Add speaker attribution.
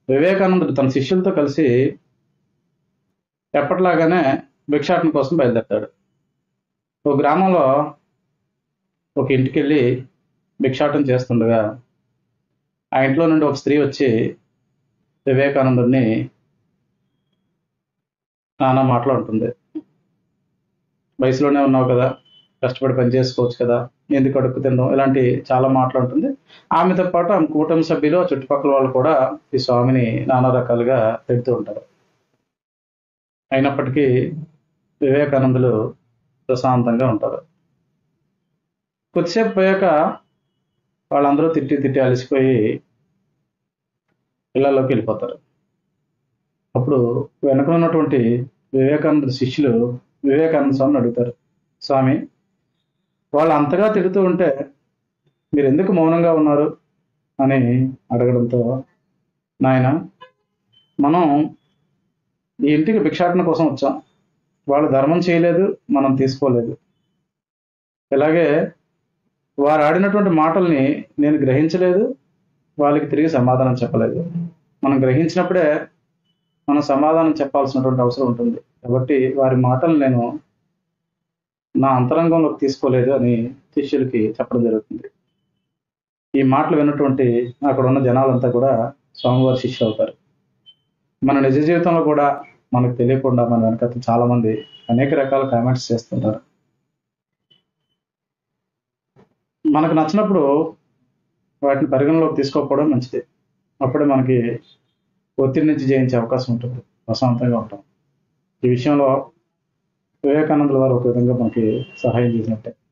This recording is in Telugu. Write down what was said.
Speaker 1: వివేకానందుడు తన శిష్యులతో కలిసి ఎప్పటిలాగానే భిక్షాటన కోసం బయలుదేరతాడు ఒక గ్రామంలో ఒక ఇంటికి వెళ్ళి భిక్షాటన చేస్తుండగా ఆ ఇంట్లో నుండి ఒక స్త్రీ వచ్చి వివేకానందుడిని నానా మాటలు అంటుంది వయసులోనే ఉన్నావు కదా కష్టపడి పని చేసుకోవచ్చు కదా ఎందుకు అడుక్కు తినడం ఇలాంటి చాలా మాటలు ఉంటుంది ఆమెతో పాటు ఆమె కుటుంబ సభ్యులు ఆ చుట్టుపక్కల వాళ్ళు కూడా ఈ స్వామిని నానా రకాలుగా పెడుతూ ఉంటారు అయినప్పటికీ వివేకానందులు ప్రశాంతంగా ఉంటారు కొద్దిసేపు పోయాక వాళ్ళందరూ తిట్టి తిట్టి అలసిపోయి ఇళ్లలోకి వెళ్ళిపోతారు అప్పుడు వెనక ఉన్నటువంటి వివేకానంద శిష్యులు వివేకానంద స్వామిని అడుగుతారు స్వామి వాళ్ళు అంతగా తిడుతూ ఉంటే మీరు ఎందుకు మౌనంగా ఉన్నారు అని అడగడంతో నాయన మనం ఈ ఇంటికి భిక్షాటన కోసం వచ్చాం వాళ్ళు ధర్మం చేయలేదు మనం తీసుకోలేదు ఇలాగే వారు ఆడినటువంటి మాటల్ని నేను గ్రహించలేదు వాళ్ళకి తిరిగి సమాధానం చెప్పలేదు మనం గ్రహించినప్పుడే మనం సమాధానం చెప్పాల్సినటువంటి అవసరం ఉంటుంది కాబట్టి వారి మాటలు నేను నా అంతరంగంలోకి తీసుకోలేదు అని శిష్యులకి చెప్పడం జరుగుతుంది ఈ మాటలు విన్నటువంటి అక్కడ ఉన్న జనాలంతా కూడా స్వామివారి శిష్యులు అవుతారు మన నిజ జీవితంలో కూడా మనకు తెలియకుండా మన వెనక చాలా మంది అనేక రకాల కామెంట్స్ చేస్తుంటారు మనకు నచ్చినప్పుడు వాటిని పరిగణలోకి తీసుకోకపోవడం మంచిది అప్పుడే మనకి ఒత్తిడి నుంచి జయించే అవకాశం ఉంటుంది ప్రశాంతంగా ఉంటాం ఈ విషయంలో వివేకానందుల వారు ఒక విధంగా మనకి సహాయం చేసినట్టే